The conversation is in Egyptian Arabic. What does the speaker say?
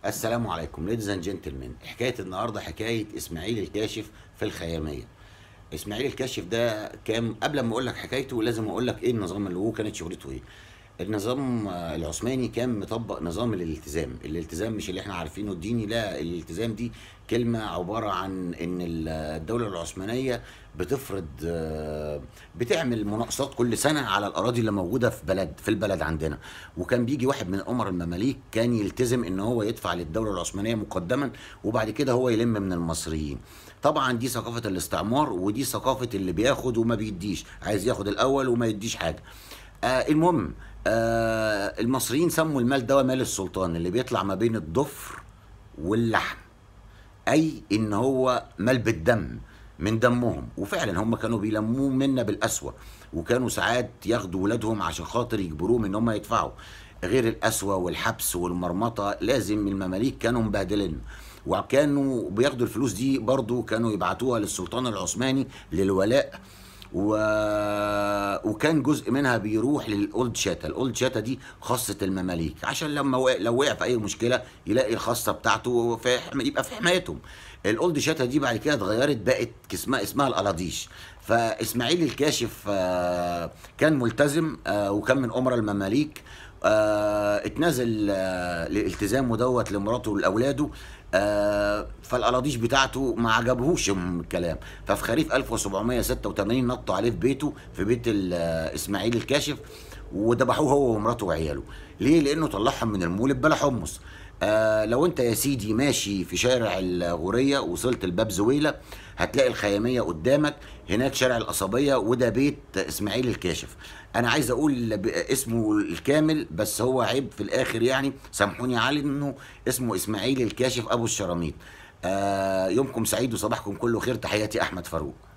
السلام عليكم ليديز اند جنتلمان حكايه النهارده حكايه اسماعيل الكاشف في الخياميه اسماعيل الكاشف ده كان قبل ما اقول لك حكايته لازم اقول لك ايه النظام اللي هو كانت شغلته ايه النظام آه، العثماني كان مطبق نظام الالتزام الالتزام مش اللي احنا عارفينه الديني لا الالتزام دي كلمة عبارة عن ان ال- الدولة العثمانية بتفرض آه، بتعمل مناقصات كل سنة على الأراضي اللي موجودة في بلد في البلد عندنا وكان بيجي واحد من أمر المماليك كان يلتزم ان هو يدفع للدولة العثمانية مقدما وبعد كده هو يلم من المصريين طبعا دي ثقافة الاستعمار ودي ثقافة اللي بياخد وما بيديش عايز ياخد الأول وما يديش حاجة آه المهم آه المصريين سموا المال ده مال السلطان اللي بيطلع ما بين الضفر واللحم اي ان هو مال بالدم من دمهم وفعلا هم كانوا بيلموه منا بالقسوه وكانوا ساعات ياخدوا ولادهم عشان خاطر يجبروهم ان هم يدفعوا غير القسوه والحبس والمرمطه لازم المماليك كانوا مبهدلين وكانوا بياخدوا الفلوس دي برضو كانوا يبعتوها للسلطان العثماني للولاء و... وكان جزء منها بيروح للاولد شاتا الاولد شاتا دي خاصه المماليك عشان لما وقع... لو وقع في اي مشكله يلاقي الخاصه بتاعته في حم... يبقى في حمايتهم الاولد شاتا دي بعد كده اتغيرت بقت اسمها اسمها القلاضيش فاسماعيل الكاشف آه، كان ملتزم آه، وكان من امراء المماليك آه، اتنازل آه، لالتزامه دوت لمراته ولاولاده آه، فالقلاضيش بتاعته ما عجبهوش الكلام ففي خريف 1786 نطوا عليه في بيته في بيت ال- آه، اسماعيل الكاشف وذبحوه هو ومراته وعياله ليه لانه طلعهم من المولد بلا حمص آه لو انت يا سيدي ماشي في شارع الغورية وصلت الباب زويلة هتلاقي الخيامية قدامك هناك شارع القصبية وده بيت اسماعيل الكاشف انا عايز اقول ب- اسمه الكامل بس هو عيب في الاخر يعني سامحوني علي انه اسمه اسماعيل الكاشف ابو الشراميط آه يومكم سعيد وصباحكم كله خير تحياتي احمد فاروق